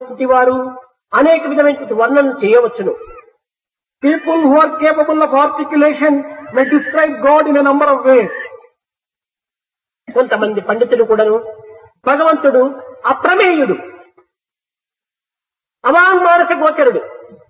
ఉన్నటువంటి వారు అనేక విధమైనటువంటి వర్ణనలు చేయవచ్చును People who are capable of articulation may describe God in a number of ways. కొంతమంది పండితులు కూడాను భగవంతుడు అప్రమేయుడు అవాంగ్మానస గోచరుడు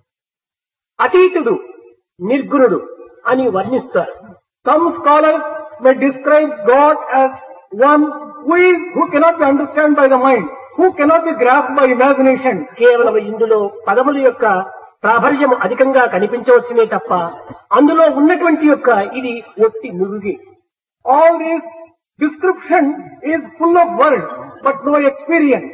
అతీతుడు నిర్గుణుడు అని వర్ణిస్తారు Some scholars may describe God as one who is, who cannot be understood by the mind, who cannot be grasped by imagination. కేవలం ఇందులో పదముల యొక్క ప్రాబల్యం అధికంగా కనిపించవచ్చునే తప్ప అందులో ఉన్నటువంటి యొక్క ఇది ఒట్టి నురుగి All this description is full of words, but no experience.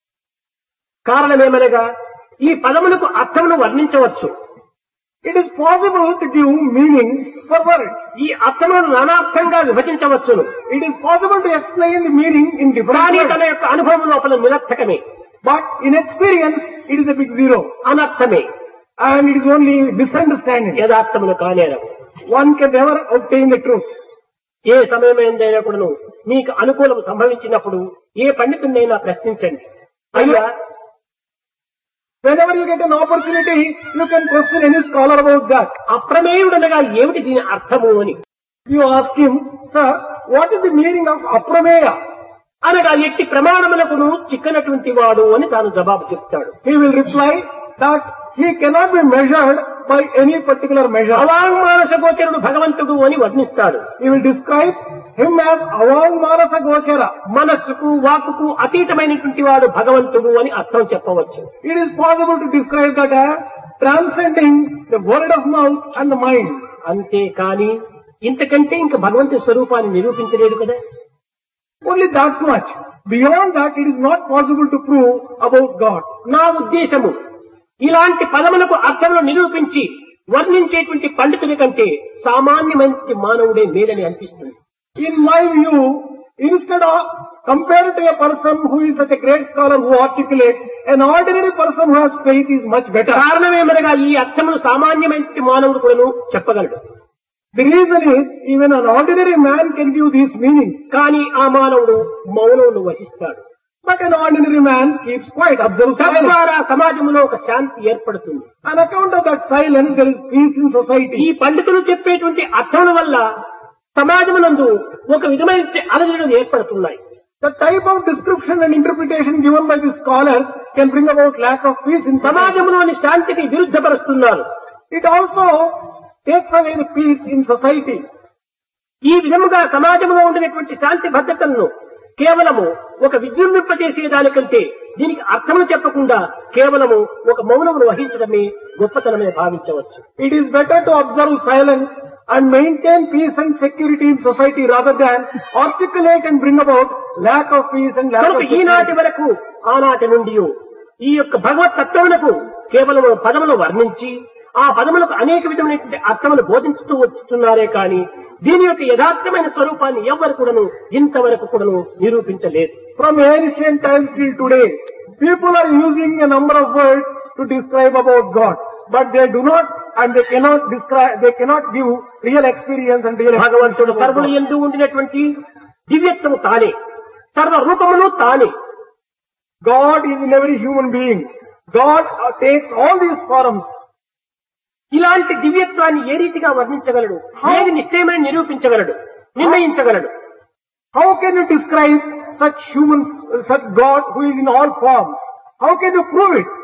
కారణమేమనగా ఈ పదములకు అర్థమును వర్ణించవచ్చు It is possible to give meaning for words. ఈ అర్థములను నానార్థంగా విభజించవచ్చును It is possible to explain the meaning in different కానీ words. తన యొక్క అనుభవం లోపల నిరర్థకమే But in experience, it is a big zero. అనర్థమే And it is only misunderstanding. యథార్థములు కానేరవు One can never obtain the truth. ఏ సమయమైందైనా కూడాను మీకు అనుకూలం సంభవించినప్పుడు ఏ పండితుడినైనా ప్రశ్నించండి అయ్యా Whenever you get an opportunity, you can question any scholar about that. అప్రమేయుడనగా ఏమిటి దీని అర్థము అని You ask him, sir, what is the meaning of aprameya? అనగా ఎట్టి ప్రమాణములకును చిక్కనటువంటి వాడు అని తాను జవాబు చెప్తాడు He will reply that he cannot be measured by any particular measure. అవాంగ్మానస గోచరుడు భగవంతుడు అని వర్ణిస్తాడు He will describe him as avang manasa gochara. మనస్సుకు వాక్కుకు అతీతమైనటువంటి వాడు భగవంతుడు అని అర్థం చెప్పవచ్చు It is possible to describe that as transcending the word of mouth and the mind. అంతేకాని ఇంతకంటే ఇంక భగవంతుడి స్వరూపాన్ని నిరూపించలేడు కదా Only that much. Beyond that, it is not possible to prove about God. నా ఉద్దేశము ఇలాంటి పదములకు అర్థములు నిరూపించి వర్ణించేటువంటి పండితుడి కంటే సామాన్యమైన మానవుడే మేలని అనిపిస్తుంది In my view, instead of compared to a person who is such a great scholar who articulates, an ordinary person who has faith is much better. కారణమేమనగా ఈ అర్థములు సామాన్యమైన మానవుడు కూడాను చెప్పగలడు The reason is, even an ordinary man can give these meanings, కానీ ఆ మానవుడు మౌనమును వహిస్తాడు but an ordinary man keeps quiet, observes silence. తద్వారా సమాజంలో ఒక శాంతి ఏర్పడుతుంది On account of that silence, there is peace in ఈ society. పండితులు చెప్పేటువంటి అర్థముల వల్ల సమాజమునందు ఒక విధమైన అలజడులు ఏర్పడుతున్నాయి The type of description and interpretation given by the scholars can bring about lack of peace in society. సమాజంలోని శాంతిని విరుద్ధపరుస్తున్నారు It also takes away the peace in society. ఈ విధముగా సమాజంలో ఉండినటువంటి శాంతి భద్రతలను కేవలము ఒక విజృంభింపజేసే దానికంటే దీనికి అర్థములు చెప్పకుండా కేవలము ఒక మౌనమును వహించడమే గొప్పతనమే భావించవచ్చు It is better to observe silence and maintain peace and security in society rather than articulate and bring about lack of peace and lack of కనుక ఈనాటి security. వరకు ఆనాటి నుండి ఈ యొక్క భగవత్ తత్వములకు కేవలం పదములు వర్ణించి ఆ పదములకు అనేక విధమైనటువంటి అర్థములు బోధించుతూ వస్తున్నారే కానీ దీని యొక్క యథార్థమైన స్వరూపాన్ని ఎవ్వరు కూడాను ఇంతవరకు కూడాను నిరూపించలేదు From ancient times till today, people are using a number of words to describe about God, but they do not and they cannot describe, they cannot give real experience and real భగవంతుడు experience about సర్వులు God. ఎందు ఉండినటువంటి దివ్యత్వము తానే సర్వ రూపములు తానే God is in every human being. God uh, takes all these forms. ఇలాంటి దివ్యత్వాన్ని ఏ రీతిగా వర్ణించగలడు ఏది నిశ్చయమని నిరూపించగలడు నిర్ణయించగలడు How can you describe such human, such God who is in all forms? How can you prove it?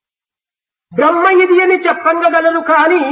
బ్రహ్మ ఇది అని చెప్పగలరు కానీ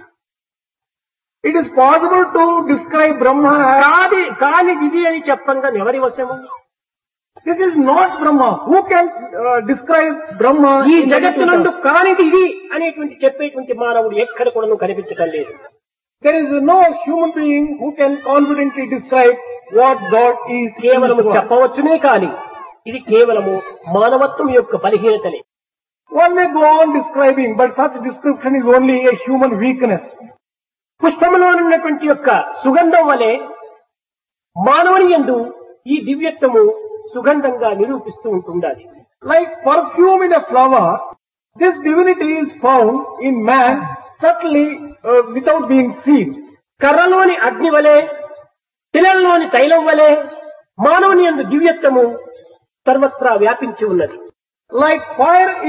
It is possible to describe Brahma as, కాది కాని ఇది అని చెప్పంగా ఎవరి వశము this is not Brahma. Who can uh, describe Brahma? ఈ in జగత్తు negative నుండి terms? కానిది ఇది అనేటువంటి చెప్పేటువంటి మానవుడు ఎక్కడ కూడా కనిపించటం లేదు There is no human being who can confidently describe what God is. in కేవలము this world. చెప్పవచ్చునే కాని ఇది కేవలము మానవత్వం యొక్క బలహీనతనే One may go on describing, but such description is only a human weakness. పుష్పములో ఉన్నటువంటి యొక్క సుగంధం వలె మానవుని యందు ఈ దివ్యత్వము సుగంధంగా నిరూపిస్తూ ఉంటుండాలి Like perfume in a flower, this divinity is found in man subtly uh, without being seen. కర్రలోని అగ్ని వలె తిలల్లోని తైలం వలె మానవుని యందు దివ్యత్వము సర్వత్రా వ్యాపించి ఉన్నది Like fire